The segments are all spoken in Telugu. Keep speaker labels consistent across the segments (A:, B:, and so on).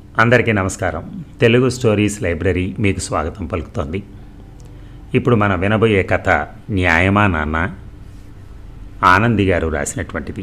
A: అందరికీ నమస్కారం తెలుగు స్టోరీస్ లైబ్రరీ మీకు స్వాగతం పలుకుతోంది ఇప్పుడు మనం వినబోయే కథ న్యాయమా నాన్న ఆనంది గారు రాసినటువంటిది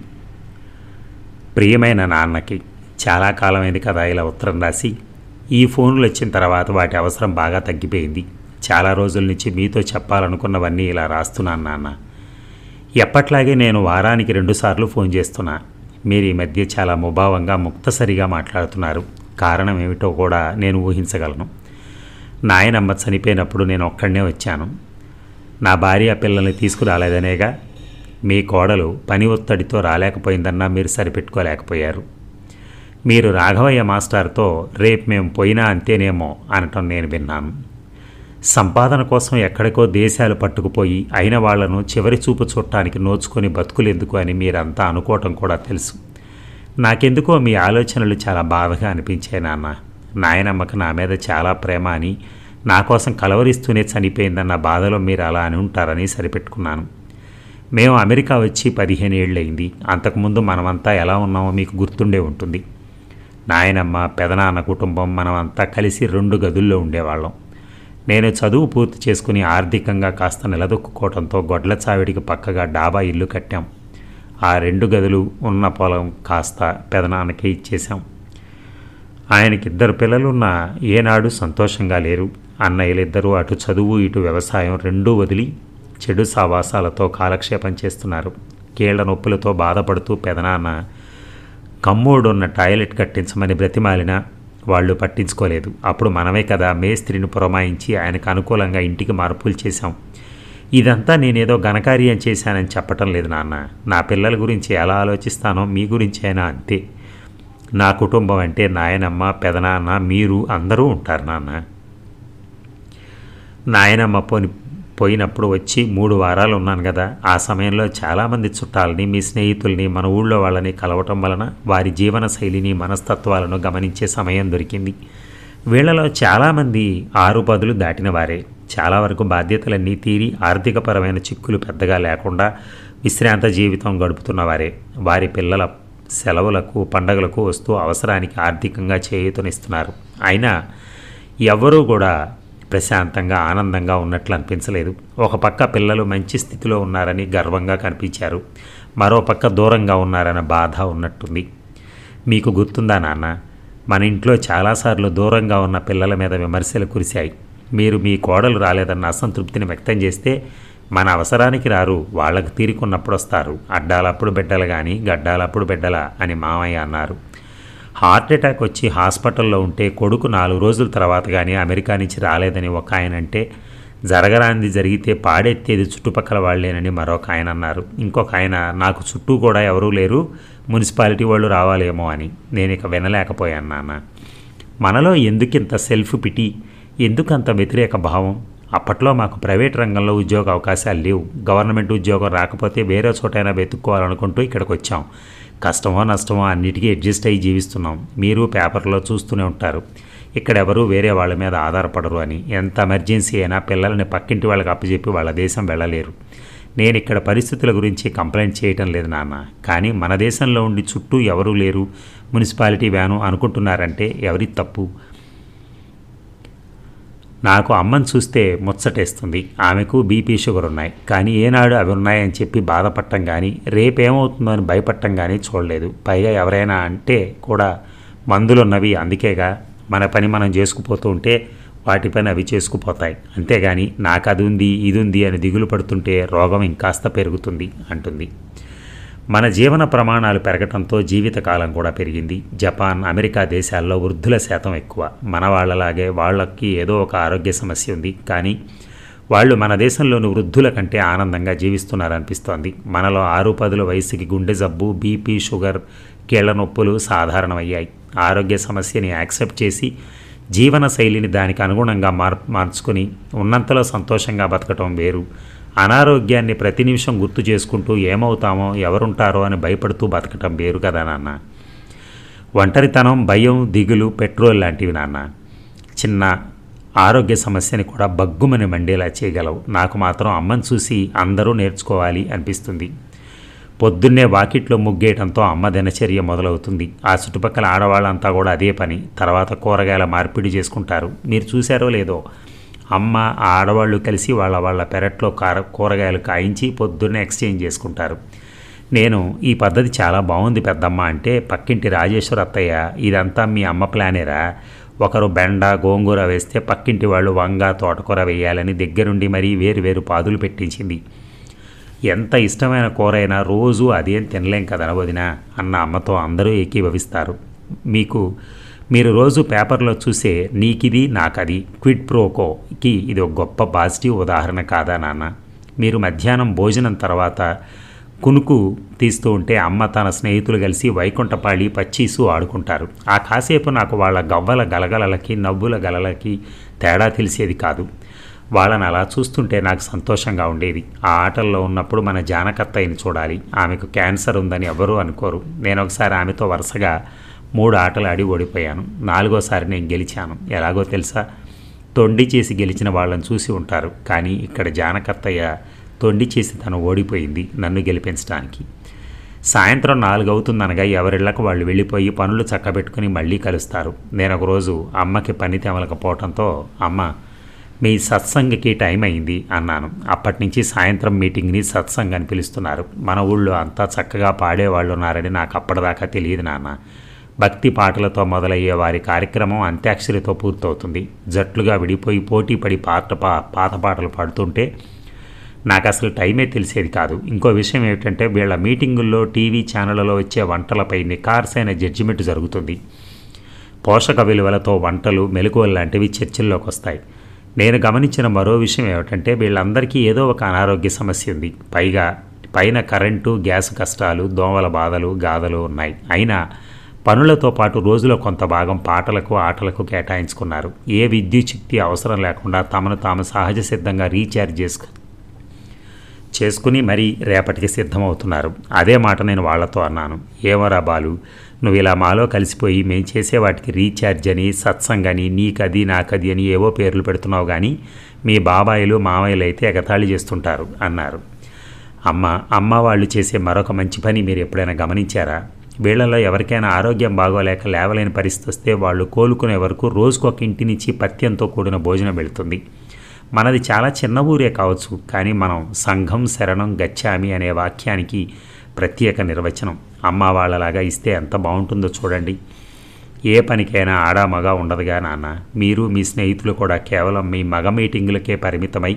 A: ప్రియమైన నాన్నకి చాలా కాలమైంది కదా ఇలా ఉత్తరం రాసి ఈ ఫోన్లు వచ్చిన తర్వాత వాటి అవసరం బాగా తగ్గిపోయింది చాలా రోజుల నుంచి మీతో చెప్పాలనుకున్నవన్నీ ఇలా రాస్తున్నాను నాన్న ఎప్పట్లాగే నేను వారానికి రెండుసార్లు ఫోన్ చేస్తున్నా మీరు ఈ మధ్య చాలా ముభావంగా ముక్తసరిగా మాట్లాడుతున్నారు కారణం ఏమిటో కూడా నేను ఊహించగలను నాయనమ్మ చనిపోయినప్పుడు నేను ఒక్కడనే వచ్చాను నా భార్య పిల్లల్ని తీసుకురాలేదనేగా మీ కోడలు పని ఒత్తిడితో రాలేకపోయిందన్నా మీరు సరిపెట్టుకోలేకపోయారు మీరు రాఘవయ్య మాస్టర్తో రేపు మేము పోయినా అంతేనేమో అనటం నేను విన్నాను సంపాదన కోసం ఎక్కడికో దేశాలు పట్టుకుపోయి అయిన వాళ్లను చివరి చూపు చూడటానికి నోచుకొని బతుకులెందుకు అని మీరంతా అనుకోవటం కూడా తెలుసు నాకెందుకో మీ ఆలోచనలు చాలా బాధగా అనిపించాయి నాన్న నాయనమ్మకు నా మీద చాలా ప్రేమ అని నా కోసం కలవరిస్తూనే చనిపోయిందన్న బాధలో మీరు అలా అని ఉంటారని సరిపెట్టుకున్నాను మేము అమెరికా వచ్చి పదిహేను ఏళ్ళయింది అంతకుముందు మనమంతా ఎలా ఉన్నామో మీకు గుర్తుండే ఉంటుంది నాయనమ్మ పెదనాన్న కుటుంబం మనమంతా కలిసి రెండు గదుల్లో ఉండేవాళ్ళం నేను చదువు పూర్తి చేసుకుని ఆర్థికంగా కాస్త నిలదొక్కుకోవడంతో గొడ్ల చావిడికి పక్కగా డాబా ఇల్లు కట్టాం ఆ రెండు గదులు ఉన్న పొలం కాస్త పెదనాన్నకే ఇచ్చేశాం ఆయనకిద్దరు పిల్లలున్న ఏనాడు సంతోషంగా లేరు అన్నయ్యలిద్దరూ అటు చదువు ఇటు వ్యవసాయం రెండూ వదిలి చెడు సావాసాలతో కాలక్షేపం చేస్తున్నారు కీళ్ల నొప్పులతో బాధపడుతూ పెదనాన్న కమ్మోడున్న టాయిలెట్ కట్టించమని బ్రతిమాలిన వాళ్ళు పట్టించుకోలేదు అప్పుడు మనమే కదా మేస్త్రిని పురమాయించి ఆయనకు అనుకూలంగా ఇంటికి మార్పులు చేశాం ఇదంతా నేనేదో ఘనకార్యం చేశానని చెప్పటం లేదు నాన్న నా పిల్లల గురించి ఎలా ఆలోచిస్తానో మీ గురించి అయినా అంతే నా కుటుంబం అంటే నాయనమ్మ పెదనాన్న మీరు అందరూ ఉంటారు నాన్న నాయనమ్మ పోని పోయినప్పుడు వచ్చి మూడు వారాలు ఉన్నాను కదా ఆ సమయంలో చాలామంది చుట్టాలని మీ స్నేహితుల్ని మన ఊళ్ళో వాళ్ళని కలవటం వలన వారి జీవన శైలిని మనస్తత్వాలను గమనించే సమయం దొరికింది వీళ్ళలో చాలామంది ఆరు పదులు దాటిన వారే చాలా వరకు బాధ్యతలన్నీ తీరి ఆర్థికపరమైన చిక్కులు పెద్దగా లేకుండా విశ్రాంత జీవితం గడుపుతున్న వారే వారి పిల్లల సెలవులకు పండగలకు వస్తూ అవసరానికి ఆర్థికంగా చేయూతనిస్తున్నారు అయినా ఎవ్వరూ కూడా ప్రశాంతంగా ఆనందంగా ఉన్నట్లు అనిపించలేదు ఒక పక్క పిల్లలు మంచి స్థితిలో ఉన్నారని గర్వంగా కనిపించారు మరో పక్క దూరంగా ఉన్నారన్న బాధ ఉన్నట్టుంది మీకు గుర్తుందా నాన్న మన ఇంట్లో చాలాసార్లు దూరంగా ఉన్న పిల్లల మీద విమర్శలు కురిశాయి మీరు మీ కోడలు రాలేదన్న అసంతృప్తిని వ్యక్తం చేస్తే మన అవసరానికి రారు వాళ్ళకు తీరుకున్నప్పుడు వస్తారు అడ్డాలప్పుడు బిడ్డలు కానీ గడ్డాలప్పుడు బిడ్డల అని మామయ్య అన్నారు హార్ట్ అటాక్ వచ్చి హాస్పిటల్లో ఉంటే కొడుకు నాలుగు రోజుల తర్వాత కానీ అమెరికా నుంచి రాలేదని ఒక ఆయన అంటే జరగరాంది జరిగితే పాడెత్తేది చుట్టుపక్కల వాళ్ళేనని మరొక ఆయన అన్నారు ఇంకొక ఆయన నాకు చుట్టూ కూడా ఎవరూ లేరు మున్సిపాలిటీ వాళ్ళు రావాలేమో అని నేను ఇక వినలేకపోయాను నాన్న మనలో ఎందుకింత సెల్ఫ్ పిటి ఎందుకంత వ్యతిరేక భావం అప్పట్లో మాకు ప్రైవేట్ రంగంలో ఉద్యోగ అవకాశాలు లేవు గవర్నమెంట్ ఉద్యోగం రాకపోతే వేరే చోటైనా వెతుక్కోవాలనుకుంటూ ఇక్కడికి వచ్చాం కష్టమో నష్టమో అన్నిటికీ అడ్జస్ట్ అయ్యి జీవిస్తున్నాం మీరు పేపర్లో చూస్తూనే ఉంటారు ఇక్కడ ఎవరు వేరే వాళ్ళ మీద ఆధారపడరు అని ఎంత ఎమర్జెన్సీ అయినా పిల్లల్ని పక్కింటి వాళ్ళకి అప్పచెప్పి వాళ్ళ దేశం వెళ్ళలేరు నేను ఇక్కడ పరిస్థితుల గురించి కంప్లైంట్ చేయటం లేదు నాన్న కానీ మన దేశంలో ఉండి చుట్టూ ఎవరూ లేరు మున్సిపాలిటీ వ్యాను అనుకుంటున్నారంటే ఎవరి తప్పు నాకు అమ్మని చూస్తే ముచ్చటేస్తుంది ఆమెకు బీపీ షుగర్ ఉన్నాయి కానీ ఏనాడు అవి ఉన్నాయని చెప్పి బాధపడటం కానీ రేపేమవుతుందో అని భయపడటం కానీ చూడలేదు పైగా ఎవరైనా అంటే కూడా మందులున్నవి అందుకేగా మన పని మనం చేసుకుపోతూ ఉంటే వాటి పని అవి చేసుకుపోతాయి అంతేగాని నాకు అది ఉంది ఇది ఉంది అని దిగులు పడుతుంటే రోగం ఇంకాస్త పెరుగుతుంది అంటుంది మన జీవన ప్రమాణాలు పెరగటంతో జీవితకాలం కూడా పెరిగింది జపాన్ అమెరికా దేశాల్లో వృద్ధుల శాతం ఎక్కువ మన వాళ్ళలాగే వాళ్ళకి ఏదో ఒక ఆరోగ్య సమస్య ఉంది కానీ వాళ్ళు మన దేశంలోని వృద్ధుల కంటే ఆనందంగా జీవిస్తున్నారనిపిస్తోంది మనలో ఆరు పదుల వయసుకి గుండె జబ్బు బీపీ షుగర్ కీళ్ల నొప్పులు సాధారణమయ్యాయి ఆరోగ్య సమస్యని యాక్సెప్ట్ చేసి జీవన శైలిని దానికి అనుగుణంగా మార్ మార్చుకొని ఉన్నంతలో సంతోషంగా బతకటం వేరు అనారోగ్యాన్ని ప్రతి నిమిషం గుర్తు చేసుకుంటూ ఏమవుతామో ఎవరుంటారో అని భయపడుతూ బతకటం వేరు కదా నాన్న ఒంటరితనం భయం దిగులు పెట్రోల్ లాంటివి నాన్న చిన్న ఆరోగ్య సమస్యని కూడా బగ్గుమని మండేలా చేయగలవు నాకు మాత్రం అమ్మని చూసి అందరూ నేర్చుకోవాలి అనిపిస్తుంది పొద్దున్నే వాకిట్లో ముగ్గేయడంతో అమ్మ దినచర్య మొదలవుతుంది ఆ చుట్టుపక్కల ఆడవాళ్ళంతా కూడా అదే పని తర్వాత కూరగాయల మార్పిడి చేసుకుంటారు మీరు చూశారో లేదో అమ్మ ఆ ఆడవాళ్ళు కలిసి వాళ్ళ వాళ్ళ పెరట్లో కార కూరగాయలు కాయించి పొద్దున్నే ఎక్స్చేంజ్ చేసుకుంటారు నేను ఈ పద్ధతి చాలా బాగుంది పెద్దమ్మ అంటే పక్కింటి రాజేశ్వర అత్తయ్య ఇదంతా మీ అమ్మ ప్లానేరా ఒకరు బెండ గోంగూర వేస్తే పక్కింటి వాళ్ళు వంగ తోటకూర వేయాలని దగ్గరుండి మరీ వేరు వేరు పాదులు పెట్టించింది ఎంత ఇష్టమైన కూర అయినా రోజు అదేం తినలేం కదా వదిన అన్న అమ్మతో అందరూ ఏకీభవిస్తారు మీకు మీరు రోజు పేపర్లో చూసే నీకిది నాకది క్విడ్ ప్రోకోకి ఇది ఒక గొప్ప పాజిటివ్ ఉదాహరణ కాదా నాన్న మీరు మధ్యాహ్నం భోజనం తర్వాత కునుకు తీస్తూ ఉంటే అమ్మ తన స్నేహితులు కలిసి వైకుంఠపాళి పచ్చీసు ఆడుకుంటారు ఆ కాసేపు నాకు వాళ్ళ గవ్వల గలగలలకి నవ్వుల గలలకి తేడా తెలిసేది కాదు వాళ్ళని అలా చూస్తుంటే నాకు సంతోషంగా ఉండేది ఆ ఆటల్లో ఉన్నప్పుడు మన జానకత్తయ్యని చూడాలి ఆమెకు క్యాన్సర్ ఉందని ఎవరూ అనుకోరు నేను ఒకసారి ఆమెతో వరుసగా మూడు ఆటలు ఆడి ఓడిపోయాను నాలుగోసారి నేను గెలిచాను ఎలాగో తెలుసా తొండి చేసి గెలిచిన వాళ్ళని చూసి ఉంటారు కానీ ఇక్కడ జానకత్తయ్య తొండి చేసి తను ఓడిపోయింది నన్ను గెలిపించడానికి సాయంత్రం నాలుగు అవుతుందనగా ఎవరిళ్లకు వాళ్ళు వెళ్ళిపోయి పనులు చక్కబెట్టుకుని మళ్ళీ కలుస్తారు నేను ఒకరోజు అమ్మకి పని తెమలకపోవడంతో అమ్మ మీ సత్సంగ్కి టైం అయింది అన్నాను అప్పటి నుంచి సాయంత్రం మీటింగ్ని సత్సంగ్ అని పిలుస్తున్నారు మన ఊళ్ళో అంతా చక్కగా పాడేవాళ్ళు ఉన్నారని నాకు అప్పటిదాకా తెలియదు నాన్న భక్తి పాటలతో మొదలయ్యే వారి కార్యక్రమం అంత్యాక్షరితో పూర్తవుతుంది జట్లుగా విడిపోయి పోటీ పడి పాట పా పాత పాటలు పాడుతుంటే నాకు అసలు టైమే తెలిసేది కాదు ఇంకో విషయం ఏమిటంటే వీళ్ళ మీటింగుల్లో టీవీ ఛానళ్లలో వచ్చే వంటలపై నికార్సైన జడ్జిమెంట్ జరుగుతుంది పోషక విలువలతో వంటలు మెలకువలు లాంటివి చర్చల్లోకి వస్తాయి నేను గమనించిన మరో విషయం ఏమిటంటే వీళ్ళందరికీ ఏదో ఒక అనారోగ్య సమస్య ఉంది పైగా పైన కరెంటు గ్యాస్ కష్టాలు దోమల బాధలు గాథలు ఉన్నాయి అయినా పనులతో పాటు రోజులో కొంత భాగం పాటలకు ఆటలకు కేటాయించుకున్నారు ఏ విద్యుత్ శక్తి అవసరం లేకుండా తమను తాము సహజ సిద్ధంగా రీఛార్జ్ చేసుకు చేసుకుని మరీ రేపటికి సిద్ధమవుతున్నారు అదే మాట నేను వాళ్లతో అన్నాను ఏమరా బాలు నువ్వు ఇలా మాలో కలిసిపోయి మేము చేసే వాటికి రీఛార్జ్ అని సత్సంగ్ అని నీకది నాకది అని ఏవో పేర్లు పెడుతున్నావు కానీ మీ బాబాయిలు మామయ్యలు అయితే ఎగతాళి చేస్తుంటారు అన్నారు అమ్మ అమ్మ వాళ్ళు చేసే మరొక మంచి పని మీరు ఎప్పుడైనా గమనించారా వీళ్లలో ఎవరికైనా ఆరోగ్యం బాగోలేక లేవలేని పరిస్థితి వస్తే వాళ్ళు కోలుకునే వరకు రోజుకొక ఇంటి నుంచి పత్యంతో కూడిన భోజనం వెళుతుంది మనది చాలా చిన్న ఊరే కావచ్చు కానీ మనం సంఘం శరణం గచ్చామి అనే వాక్యానికి ప్రత్యేక నిర్వచనం అమ్మ వాళ్ళలాగా ఇస్తే ఎంత బాగుంటుందో చూడండి ఏ పనికైనా ఆడా మగ ఉండదుగా నాన్న మీరు మీ స్నేహితులు కూడా కేవలం మీ మగ మీటింగులకే పరిమితమై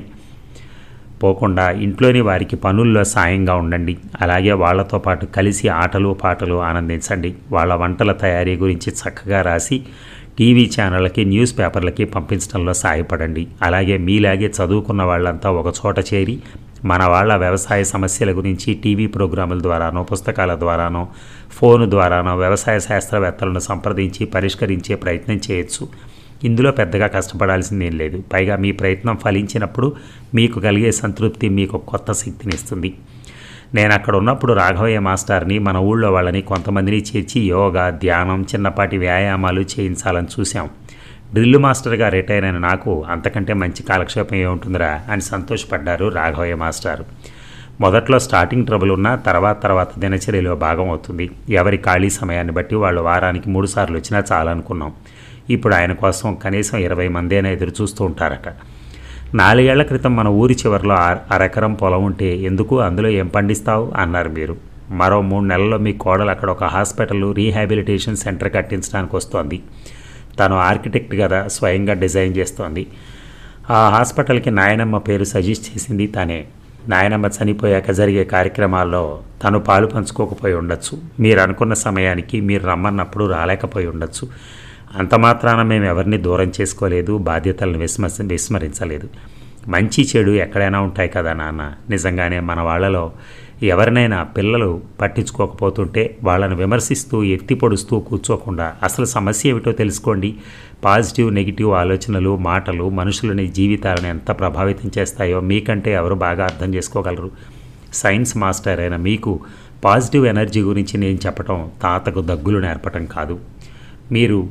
A: పోకుండా ఇంట్లోని వారికి పనుల్లో సాయంగా ఉండండి అలాగే వాళ్ళతో పాటు కలిసి ఆటలు పాటలు ఆనందించండి వాళ్ళ వంటల తయారీ గురించి చక్కగా రాసి టీవీ ఛానళ్ళకి న్యూస్ పేపర్లకి పంపించడంలో సాయపడండి అలాగే మీలాగే చదువుకున్న వాళ్ళంతా ఒక చోట చేరి మన వాళ్ళ వ్యవసాయ సమస్యల గురించి టీవీ ప్రోగ్రాముల ద్వారానో పుస్తకాల ద్వారానో ఫోను ద్వారానో వ్యవసాయ శాస్త్రవేత్తలను సంప్రదించి పరిష్కరించే ప్రయత్నం చేయొచ్చు ఇందులో పెద్దగా కష్టపడాల్సిందేం లేదు పైగా మీ ప్రయత్నం ఫలించినప్పుడు మీకు కలిగే సంతృప్తి మీకు కొత్త శక్తిని ఇస్తుంది నేను అక్కడ ఉన్నప్పుడు రాఘవయ్య మాస్టర్ని మన ఊళ్ళో వాళ్ళని కొంతమందిని చేర్చి యోగా ధ్యానం చిన్నపాటి వ్యాయామాలు చేయించాలని చూశాం డ్రిల్ మాస్టర్గా రిటైర్ అయిన నాకు అంతకంటే మంచి కాలక్షేపం ఏముంటుందిరా అని సంతోషపడ్డారు రాఘవయ్య మాస్టారు మొదట్లో స్టార్టింగ్ ట్రబుల్ ఉన్నా తర్వాత తర్వాత దినచర్యలో భాగం అవుతుంది ఎవరి ఖాళీ సమయాన్ని బట్టి వాళ్ళు వారానికి మూడు సార్లు వచ్చినా చాలనుకున్నాం ఇప్పుడు ఆయన కోసం కనీసం ఇరవై మంది అయినా ఎదురు చూస్తూ ఉంటారట నాలుగేళ్ల క్రితం మన ఊరి చివరిలో అరెకరం పొలం ఉంటే ఎందుకు అందులో ఏం పండిస్తావు అన్నారు మీరు మరో మూడు నెలల్లో మీ కోడలు అక్కడ ఒక హాస్పిటల్ రీహాబిలిటేషన్ సెంటర్ కట్టించడానికి వస్తోంది తను ఆర్కిటెక్ట్ కదా స్వయంగా డిజైన్ చేస్తోంది ఆ హాస్పిటల్కి నాయనమ్మ పేరు సజెస్ట్ చేసింది తనే నాయనమ్మ చనిపోయాక జరిగే కార్యక్రమాల్లో తను పాలు పంచుకోకపోయి ఉండొచ్చు మీరు అనుకున్న సమయానికి మీరు రమ్మన్నప్పుడు రాలేకపోయి ఉండొచ్చు అంత మాత్రాన మేము ఎవరిని దూరం చేసుకోలేదు బాధ్యతలను విస్మ విస్మరించలేదు మంచి చెడు ఎక్కడైనా ఉంటాయి కదా నాన్న నిజంగానే మన వాళ్ళలో ఎవరినైనా పిల్లలు పట్టించుకోకపోతుంటే వాళ్ళని విమర్శిస్తూ ఎత్తి పొడుస్తూ కూర్చోకుండా అసలు సమస్య ఏమిటో తెలుసుకోండి పాజిటివ్ నెగిటివ్ ఆలోచనలు మాటలు మనుషులని జీవితాలను ఎంత ప్రభావితం చేస్తాయో మీకంటే ఎవరు బాగా అర్థం చేసుకోగలరు సైన్స్ మాస్టర్ అయిన మీకు పాజిటివ్ ఎనర్జీ గురించి నేను చెప్పటం తాతకు దగ్గులు నేర్పటం కాదు మీరు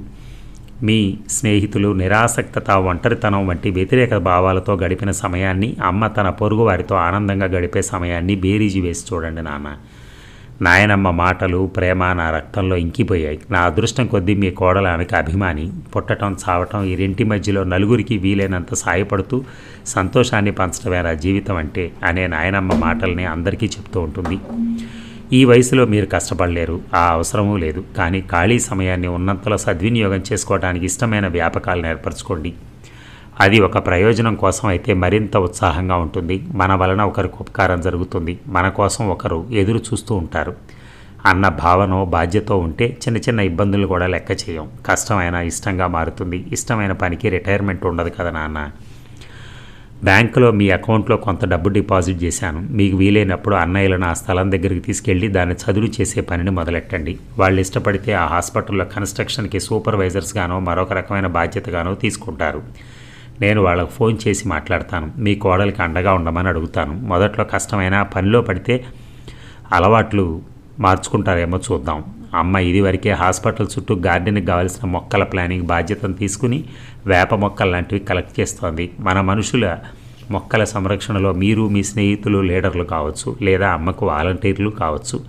A: మీ స్నేహితులు నిరాసక్తత ఒంటరితనం వంటి వ్యతిరేక భావాలతో గడిపిన సమయాన్ని అమ్మ తన పొరుగు వారితో ఆనందంగా గడిపే సమయాన్ని బేరీజు వేసి చూడండి నాన్న నాయనమ్మ మాటలు ప్రేమ నా రక్తంలో ఇంకిపోయాయి నా అదృష్టం కొద్దీ మీ కోడలు ఆమెకి అభిమాని పుట్టటం చావటం ఈ రెంటి మధ్యలో నలుగురికి వీలైనంత సాయపడుతూ సంతోషాన్ని పంచడమేరా జీవితం అంటే అనే నాయనమ్మ మాటల్ని అందరికీ చెప్తూ ఉంటుంది ఈ వయసులో మీరు కష్టపడలేరు ఆ అవసరమూ లేదు కానీ ఖాళీ సమయాన్ని ఉన్నంతలో సద్వినియోగం చేసుకోవడానికి ఇష్టమైన వ్యాపకాలను ఏర్పరచుకోండి అది ఒక ప్రయోజనం కోసం అయితే మరింత ఉత్సాహంగా ఉంటుంది మన వలన ఒకరికి ఉపకారం జరుగుతుంది మన కోసం ఒకరు ఎదురు చూస్తూ ఉంటారు అన్న భావన బాధ్యత ఉంటే చిన్న చిన్న ఇబ్బందులు కూడా లెక్క చేయం కష్టమైన ఇష్టంగా మారుతుంది ఇష్టమైన పనికి రిటైర్మెంట్ ఉండదు కదా నాన్న బ్యాంకులో మీ అకౌంట్లో కొంత డబ్బు డిపాజిట్ చేశాను మీకు వీలైనప్పుడు అన్నయ్యలను ఆ స్థలం దగ్గరికి తీసుకెళ్ళి దాన్ని చదువు చేసే పనిని మొదలెట్టండి వాళ్ళు ఇష్టపడితే ఆ హాస్పిటల్లో కన్స్ట్రక్షన్కి సూపర్వైజర్స్గానో మరొక రకమైన బాధ్యతగానో తీసుకుంటారు నేను వాళ్ళకు ఫోన్ చేసి మాట్లాడతాను మీ కోడలికి అండగా ఉండమని అడుగుతాను మొదట్లో కష్టమైన పనిలో పడితే అలవాట్లు మార్చుకుంటారేమో చూద్దాం అమ్మ ఇదివరకే హాస్పిటల్ చుట్టూ గార్డెన్కి కావాల్సిన మొక్కల ప్లానింగ్ బాధ్యతను తీసుకుని వేప మొక్కలు లాంటివి కలెక్ట్ చేస్తోంది మన మనుషుల మొక్కల సంరక్షణలో మీరు మీ స్నేహితులు లీడర్లు కావచ్చు లేదా అమ్మకు వాలంటీర్లు కావచ్చు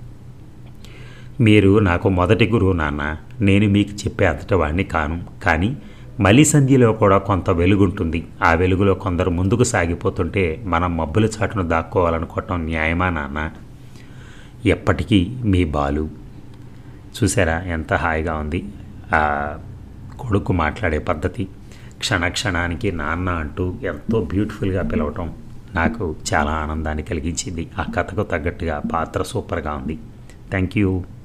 A: మీరు నాకు మొదటి గురువు నాన్న నేను మీకు చెప్పే అంతటి వాడిని కాను కానీ మలి సంధ్యలో కూడా కొంత వెలుగుంటుంది ఆ వెలుగులో కొందరు ముందుకు సాగిపోతుంటే మనం మబ్బుల చాటును దాక్కోవాలనుకోవటం న్యాయమా నాన్న ఎప్పటికీ మీ బాలు చూసారా ఎంత హాయిగా ఉంది ఆ కొడుకు మాట్లాడే పద్ధతి క్షణక్షణానికి నాన్న అంటూ ఎంతో బ్యూటిఫుల్గా పిలవటం నాకు చాలా ఆనందాన్ని కలిగించింది ఆ కథకు తగ్గట్టుగా పాత్ర సూపర్గా ఉంది థ్యాంక్ యూ